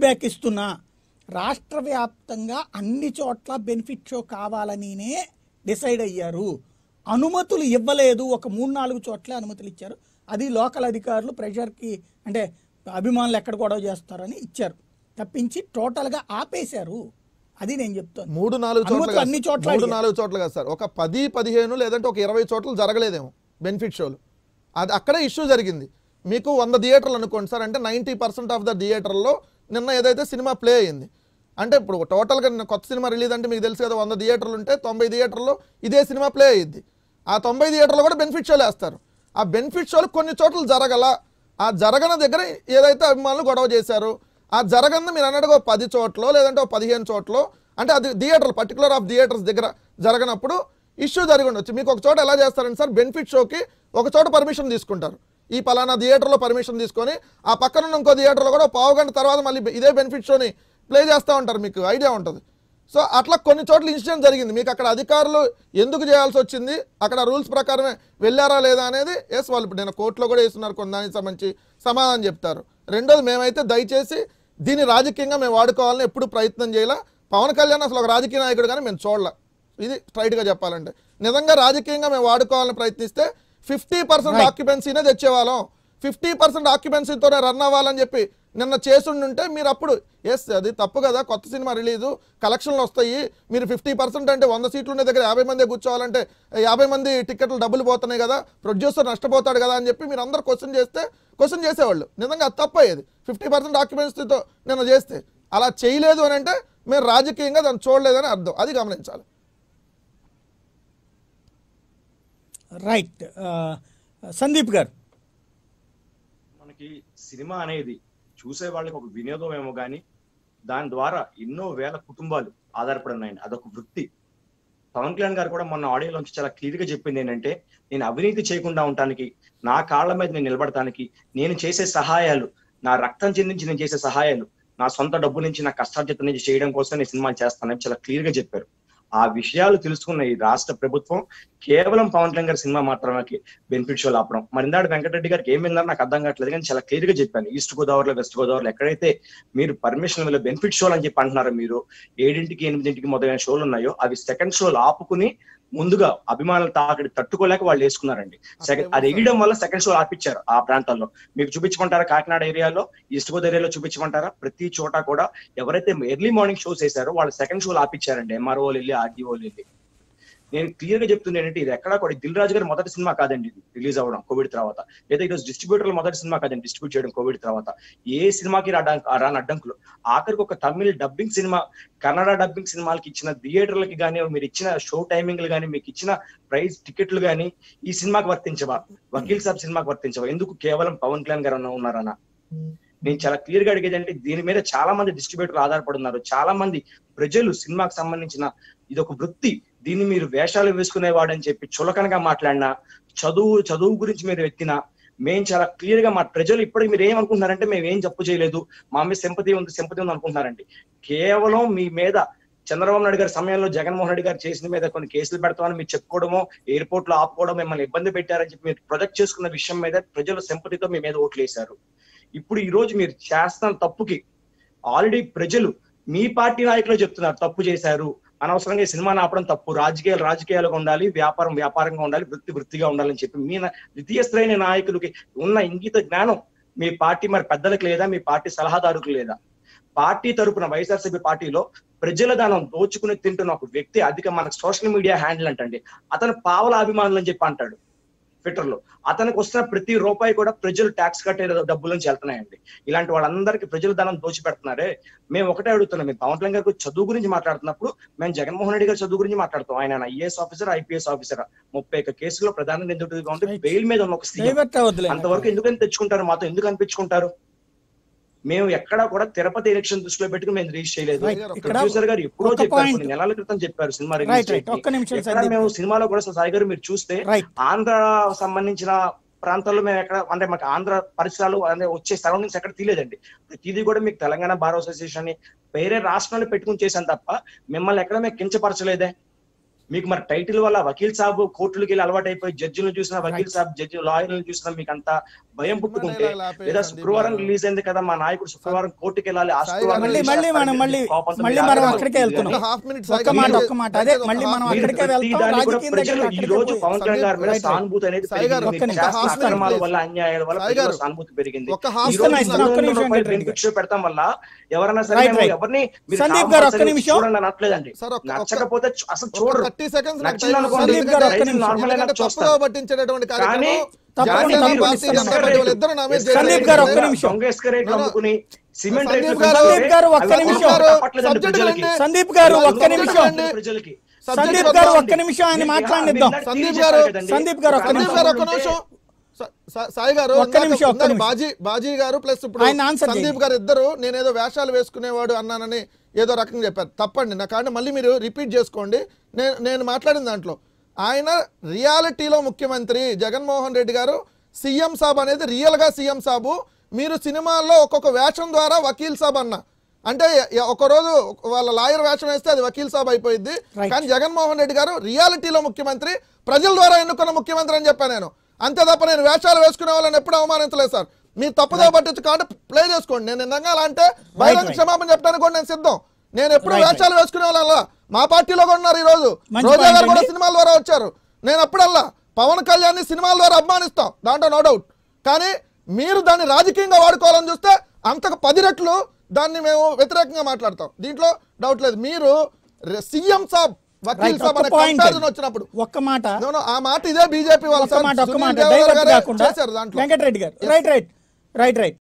Feedback ఇస్తున్నా రాష్ట్ర వ్యాప్తంగా అన్ని చోట్ల బెనిఫిట్ షో కావాలనినే డిసైడ్ అయ్యారు అనుమతులు ఇవ్వలేదు ఒక మూడు నాలుగు చోట్ల అనుమతులు ఇచ్చారు అది లోకల్ అధికారులు ప్రెషర్కి అంటే అభిమానులు ఎక్కడ గొడవ చేస్తారని ఇచ్చారు తప్పించి టోటల్గా ఆపేశారు అది నేను చెప్తాను మూడు నాలుగు చోట్ల అనుమతులు కాదు అన్ని సార్. చోట్ల మూడు అడిగారు. నాలుగు చోట్ల కాదు సార్ ఒక పది పదిహేను లేదంటే ఒక ఇరవై చోట్ల జరగలేదేమో బెనిఫిట్ షోలు అది అక్కడే ఇష్యూ జరిగింది మీకు వంద థియేటర్లు అనుకోండి సార్ అంటే నైంటీ పర్సెంట్ ఆఫ్ ద థియేటర్లో నిన్న ఏదైతే సినిమా ప్లే అయింది అంటే ఇప్పుడు టోటల్గా నిన్న కొత్త సినిమా రిలీజ్ అంటే మీకు తెలుసు కదా వంద థియేటర్లు ఉంటే తొంభై థియేటర్లో ఇదే సినిమా ప్లే అయ్యింది ఆ తొంభై థియేటర్లో కూడా బెనిఫిట్ షోలు వేస్తారు ఆ బెనిఫిట్ షోలు కొన్ని చోట్ల జరగల ఆ జరగన దగ్గర ఏదైతే అభిమానులు గొడవ చేశారు ఆ జరగంది మీరు అన్నట్టుగా ఒక పది చోట్ల లేదంటే ఒక పదిహేను చోట్ల అంటే అది థియేటర్లు పర్టికులర్ ఆఫ్ థియేటర్స్ దగ్గర జరగనప్పుడు ఇష్యూ జరిగి ఉండొచ్చు మీకు ఒక చోట ఎలా చేస్తారంటే సార్ బెనిఫిట్ షోకి ఒక చోట పర్మిషన్ తీసుకుంటారు ఈ పలానా థియేటర్లో పర్మిషన్ తీసుకొని ఆ పక్కన ఉన్న ఇంకో థియేటర్లో కూడా పావు గంట తర్వాత మళ్ళీ ఇదే బెనిఫిట్ షోని ప్లే చేస్తూ ఉంటారు మీకు ఐడియా ఉంటుంది సో అట్లా కొన్ని చోట్ల ఇన్సిడెంట్ జరిగింది మీకు అక్కడ అధికారులు ఎందుకు చేయాల్సి వచ్చింది అక్కడ రూల్స్ ప్రకారమే వెళ్ళారా లేదా అనేది ఎస్ వాళ్ళు ఇప్పుడు నేను కోర్టులో కూడా వేస్తున్నారు కొన్ని దానికి సంబంధించి సమాధానం చెప్తారు రెండోది మేమైతే దయచేసి దీన్ని రాజకీయంగా మేము వాడుకోవాలని ఎప్పుడు ప్రయత్నం చేయాల పవన్ కళ్యాణ్ అసలు ఒక రాజకీయ నాయకుడు కానీ మేము చూడాల ఇది స్ట్రైట్గా చెప్పాలంటే నిజంగా రాజకీయంగా మేము వాడుకోవాలని ప్రయత్నిస్తే ఫిఫ్టీ పర్సెంట్ ఆక్యుపెన్సీనే తెచ్చేవాళ్ళం ఫిఫ్టీ పర్సెంట్ ఆక్యుపెన్సీతోనే రన్ అవ్వాలని చెప్పి నిన్న చేసుండుంటే మీరు అప్పుడు ఎస్ అది తప్పు కదా కొత్త సినిమా రిలీజు కలెక్షన్లు వస్తాయి మీరు ఫిఫ్టీ పర్సెంట్ అంటే వంద సీట్లు ఉండే దగ్గర యాభై మంది కూర్చోవాలంటే యాభై మంది టికెట్లు డబ్బులు పోతున్నాయి కదా ప్రొడ్యూసర్ నష్టపోతాడు కదా అని చెప్పి మీరు అందరు క్వశ్చన్ చేస్తే క్వశ్చన్ చేసేవాళ్ళు నిజంగా అది తప్పు అయ్యేది ఫిఫ్టీ పర్సెంట్ ఆక్యుపెన్సీతో నిన్న చేస్తే అలా చేయలేదు అని అంటే మేము రాజకీయంగా దాన్ని చూడలేదని అర్థం అది గమనించాలి రైట్ ఆ, సందీప్ గారు మనకి సినిమా అనేది చూసే వాళ్ళకి ఒక వినోదం ఏమో కానీ దాని ద్వారా ఎన్నో వేల కుటుంబాలు ఆధారపడి ఉన్నాయండి అదొక వృత్తి పవన్ కళ్యాణ్ గారు కూడా మొన్న ఆడియోలోంచి చాలా క్లియర్ గా చెప్పింది ఏంటంటే నేను అవినీతి చేయకుండా ఉండటానికి నా కాళ్ళ మీద నేను నిలబడటానికి నేను చేసే సహాయాలు నా రక్తం చెందించి నేను చేసే సహాయాలు నా సొంత డబ్బు నుంచి నా కష్టార్జిత నుంచి చేయడం కోసం నేను సినిమాలు చేస్తానని చాలా క్లియర్ గా చెప్పారు ఆ విషయాలు తెలుసుకున్న ఈ రాష్ట్ర ప్రభుత్వం కేవలం పవన్ కళ్యాణ్ గారి సినిమా మాత్రమే బెనిఫిట్ షోలు ఆపడం మరి ఇందాడు వెంకటరెడ్డి గారికి ఏం విన్నారో నాకు అర్థం కావట్లేదు కానీ చాలా క్లియర్ గా చెప్పాను ఈస్ట్ గోదావరిలో వెస్ట్ గోదావరిలో ఎక్కడైతే మీరు పర్మిషన్ వల్ల బెనిఫిట్ షోలు అని చెప్పి అంటున్నారో మీరు ఏడింటికి ఎనిమిదింటికి మొదలైన షోలు ఉన్నాయో అవి సెకండ్ షోలు ఆపుకుని ముందుగా అభిమానులు తాకడి తట్టుకోలేక వాళ్ళు వేసుకున్నారండి సెకండ్ అది వేయడం వల్ల సెకండ్ షో ఆపిచ్చారు ఆ ప్రాంతాల్లో మీకు చూపించమంటారా కాకినాడ ఏరియాలో ఈస్ట్ గోదావరి ఏరియాలో చూపించమంటారా ప్రతి చోట కూడా ఎవరైతే ఎర్లీ మార్నింగ్ షోస్ వేసారో వాళ్ళు సెకండ్ షోలు ఆపిచ్చారండి ఎంఆర్ఓలు వెళ్ళి ఆర్డీఓలు వెళ్ళి నేను క్లియర్ గా చెప్తుంది ఏంటంటే ఇది ఎక్కడా కూడా దిల్ రాజు గారి మొదటి సినిమా కాదండి ఇది రిలీజ్ అవ్వడం కోవిడ్ తర్వాత లేదా ఈరోజు డిస్ట్రిబ్యూటర్ల మొదటి సినిమా కాదండి డిస్ట్రిబ్యూట్ చేయడం కోవిడ్ తర్వాత ఏ సినిమాకి రాడా- రాని అడ్డంకులు ఆఖరికి ఒక Tamil dubbing cinema Kannada dubbing సినిమాలకి ఇచ్చిన థియేటర్లకి కానీ మీరు ఇచ్చిన షో టైమింగ్లు కానీ మీకు ఇచ్చిన ప్రైస్ టికెట్లు కానీ ఈ సినిమాకి వర్తించవా వకీల్ సాబ్ సినిమాకి వర్తించవా ఎందుకు కేవలం పవన్ కళ్యాణ్ గారు ఉన్న- ఉన్నారన్న నేను చాలా క్లియర్ గా అడిగేది అంటే దీని మీద చాలా మంది డిస్ట్రిబ్యూటర్లు ఆధారపడి ఉన్నారు చాలా మంది ప్రజలు సినిమాకి సంబంధించిన ఇది ఒక వృత్తి దీన్ని మీరు వేషాలు వేసుకునేవాడని చెప్పి చులకనగా మాట్లాడినా చదువు చదువు గురించి మీరు ఎత్తినా మేం చాలా క్లియర్ గా మా ప్రజలు ఇప్పటికి మీరు ఏమనుకుంటున్నారంటే మేము ఏం తప్పు చేయలేదు మా మీద సింపతి ఉంది సింపతి ఉంది అనుకుంటున్నారండి కేవలం మీ మీద చంద్రబాబు నాయుడు గారి సమయంలో జగన్మోహన్ రెడ్డి గారు చేసిన మీద కొన్ని కేసులు పెడతామని మీరు చెప్పుకోవడమో ఎయిర్పోర్ట్ లో ఆపుకోవడం మిమ్మల్ని ఇబ్బంది పెట్టారని చెప్పి మీరు ప్రొజెక్ట్ చేసుకున్న విషయం మీద ప్రజలు సింపతితో మీ మీద ఓట్లు వేశారు ఇప్పుడు ఈ రోజు మీరు చేస్తున్న తప్పుకి ఆల్రెడీ ప్రజలు మీ పార్టీ నాయకులు చెప్తున్నారు తప్పు చేశారు అనవసరంగా ఈ సినిమాని ఆపడం తప్పు రాజకీయాలు రాజకీయాలుగా ఉండాలి వ్యాపారం వ్యాపారంగా ఉండాలి వృత్తి వృత్తిగా ఉండాలని చెప్పి మీ నా- ద్వితీయ శ్రేణి నాయకులకి ఉన్న ఇంగిత జ్ఞానం మీ పార్టీ మరి పెద్దలకు లేదా మీ పార్టీ సలహాదారులకు లేదా పార్టీ తరపున వైఎస్ఆర్సీపీ పార్టీలో ప్రజల దానం దోచుకుని తింటున్న ఒక వ్యక్తి అధిక మనకు సోషల్ మీడియా హ్యాండిల్ అంటండి అతను పావల అభిమానులు అని చెప్పి అంటాడు ట్విట్టర్ లో అతనికి వస్తున్న ప్రతి రూపాయి కూడా ప్రజలు ట్యాక్స్ కట్టే డబ్బుల నుంచి వెళ్తున్నాయండి ఇలాంటి వాళ్ళందరికీ ప్రజల ధనం దోచి పెడుతున్నారే మేము ఒకటే అడుగుతున్నాం మేము పవన్ కళ్యాణ్ గారికి చదువు గురించి మాట్లాడుతున్నప్పుడు మేము జగన్మోహన్ రెడ్డి గారి చదువు గురించి మాట్లాడుతాం ఆయన ఐఏఎస్ ఆఫీసర్ ఐపీఎస్ ఆఫీసర్ ముప్పై ఒక్క కేసులో ప్రధాన నిందితుడిగా ఉంటే Right. బెయిల్ మీద ఉన్న ఒక సీఎం డైవర్ట్ అవ్వదులే అంతవరకు ఎందుకని తెచ్చుకుంటారు మాతో ఎందుకు అనిపించుకుంటారు మేము ఎక్కడా కూడా తిరుపతి ఎలక్షన్ దృష్టిలో పెట్టుకుని మేము రిలీజ్ చేయలేదు Right. ఇక్కడ ప్రొడ్యూసర్ గారు ఎప్పుడో ఒక చెప్పారు point. కొన్ని నెలల క్రితం చెప్పారు సినిమా రైట్ రిలీజ్ రైట్ ఒక్క నిమిషం ఎక్కడ సందీప్ మేము సినిమాలో కూడా సాయి గారు మీరు చూస్తే రైట్ ఆంధ్ర సంబంధించిన ప్రాంతాల్లో మేము ఎక్కడ అంటే మాకు ఆంధ్ర పరిసరాలు అంటే వచ్చే సరౌండింగ్స్ ఎక్కడ తీయలేదండి ప్రతిదీ కూడా మీకు తెలంగాణ బార్ అసోసియేషన్ అని వేరే రాష్ట్రాలు పెట్టుకుని చేశాను తప్ప మిమ్మల్ని ఎక్కడ మేము కించపరచలేదే మీకు మరి టైటిల్ వల్ల వకీల్ సాబ్ కోర్టులకు వెళ్ళి అలవాటు అయిపోయి జడ్జిలను చూసిన వకీల్ సాబ్ జడ్జి లాయర్లను చూసినా మీకు అంత భయం పుట్టుకుంటే డైలాగులు ఆపేయండి లేదా సందీప్ శుక్రవారం గారు. రిలీజ్ అయింది కదా మా నాయకుడు శుక్రవారం కోర్టుకి వెళ్ళాలి ఆ సాయి గారు. శుక్రవారం మళ్ళీ రిలీజ్ మళ్ళీ చేస్తారని మనం మళ్ళీ కోపంతో మళ్ళీ మీరు మనం ఆగలేదు. అక్కడికే వెళ్తున్నాం ఒక హాఫ్ మినిట్ ఒక్క మాట ఒక్క మాట అదే మళ్ళీ మనం మీరు అక్కడికే ప్రతి వెళ్తాం దాన్ని కూడా రాజకీయం ప్రజలు దగ్గర ఈ రోజు పవన్ కళ్యాణ్ గారి మీద రైట్, రైట్. సానుభూతి అనేది సాయి గారు, పెరిగింది. ఒక్క నిమిషం, చేస్తున్న హాఫ్ అక్రమాల మినిట్ వల్ల అన్యాయాల వల్ల సాయి ప్రజల గారు, సానుభూతి పెరిగింది ఒక్క హాఫ్ ఈ రోజు మినిట్, నాలుగు ఒక్క వందల నిమిషం రూపాయలు వెంకటరెడ్డి బెనిఫిట్ షో పెడతాం వల్ల ఎవరైనా సరే రైట్, మేము రైట్. ఎవరిని మీరు సందీప్ కాంపల్సరీ గారు, ఒక్క నిమిషం. చూడండి అని అనట్లేదండి సార్, ఒక్క- ఒక్క- నచ్చకపోతే చూ- అసలు ఒక చూడరు థర్టీ సెకండ్స్ నచ్చింది అనుకోండి. సందీప్ గారు, ఒక్క నిమిషం. నార్మల్ అయినా తప్పుగా చూస్తారు. పట్టించేటటువంటి కానీ కార్యక్రమం తప్పకుండా జాతీయ తప్పకుండా పార్టీ ఇస్తాను. జనతా పార్టీ వాళ్ళిద్దరూ నా మీద ఎస్కర్ సందీప్ రేట్లు గారు, ఒక్క దొంగ- నిమిషం. దొంగ ఎస్కర్ రేట్లు No, no. అమ్ముకుని సిమెంట్ సందీప్ రేట్లు గారు, పెంచితే సందీప్ గారు, ఒక్క అవి నిమిషం. అవ్వదు, తప్పట్లేదండి సబ్జెక్ట్ ప్రజలకి. రండి. సందీప్ గారు ఒక్క అవ్వదు, నిమిషం తప్పట్లేదు ప్రజలకి సందీప్ గారు ఒక్క నిమిషం ఆయన మాట్లాడిద్దాం సందీప్ గారు, సందీప్ గారు ఒక్క సందీప్ నిమిషం. గారు ఒక్క నిమిషం సా- సా- సాయి గారు ఒక్క ఇందాక- నిమిషం, ఒక్క ఇందాక నిమిషం. బాజీ బాజీ గారు ప్లస్ ఇప్పుడు ఆయన ఆన్సర్ సందీప్ చేయండి. గారు ఇద్దరు నేనేదో వేషాలు వేసుకునేవాడు అన్నానని ఏదో రకంగా చెప్పారు తప్పండి నా కానీ మళ్ళీ మీరు రిపీట్ చేసుకోండి నేను నేను మాట్లాడిన దాంట్లో ఆయన రియాలిటీలో ముఖ్యమంత్రి జగన్మోహన్ రెడ్డి గారు సీఎం సాబ్ అనేది రియల్గా సీఎం సాబు మీరు సినిమాల్లో ఒక్కొక్క వేషం ద్వారా వకీల్ సాబ్ అన్న అంటే ఎ- ఒక రోజు వాళ్ళ లాయర్ వేషం వేస్తే అది వకీల్ సాబ్ అయిపోయింది Right. కానీ జగన్మోహన్ రెడ్డి గారు రియాలిటీలో ముఖ్యమంత్రి ప్రజల ద్వారా ఎన్నుకున్న ముఖ్యమంత్రి అని చెప్పాను నేను అంతే తప్ప నేను వేషాలు వేసుకునే వాళ్ళని ఎప్పుడు అవమానించలేదు సార్ మీ తప్పుదో పట్టించు కాబట్టి ప్లే చేసుకోండి నేను నిజంగా అలా అంటే బహిరంగ right. క్షమాపణ చెప్పడానికి కూడా నేను సిద్ధం నేను ఎప్పుడు Right, వేషాలు వేసుకునే వాళ్ళ మా పార్టీలో కూడా ఉన్నారు ఈ రోజు మంచి రోజా point గారు కూడా అండి. సినిమాల ద్వారా వచ్చారు నేను అప్పుడల్లా పవన్ కళ్యాణ్ సినిమాల ద్వారా అభిమానిస్తాం దాంట్లో నో డౌట్ కానీ మీరు దాన్ని రాజకీయంగా వాడుకోవాలని చూస్తే అంతకు పది రెట్లు దాన్ని మేము వ్యతిరేకంగా మాట్లాడతాం దీంట్లో డౌట్ లేదు మీరు సీఎం సాబ్ వకీల్ రైట్ సాబ్ ఒక్క అనే పాయింట్ కంపారిజన్ వచ్చినప్పుడు ఒక్క మాట No, no, ఆ మాట ఇదే బీజేపీ వాళ్ళు ఒక్క సార్ మాట ఒక్క సునీల్ మాట దేవర్ డైవర్ట్ గారే కాకుండా చేశారు దాంట్లో వెంకటరెడ్డి గారు రైట్ రైట్ రైట్ రైట్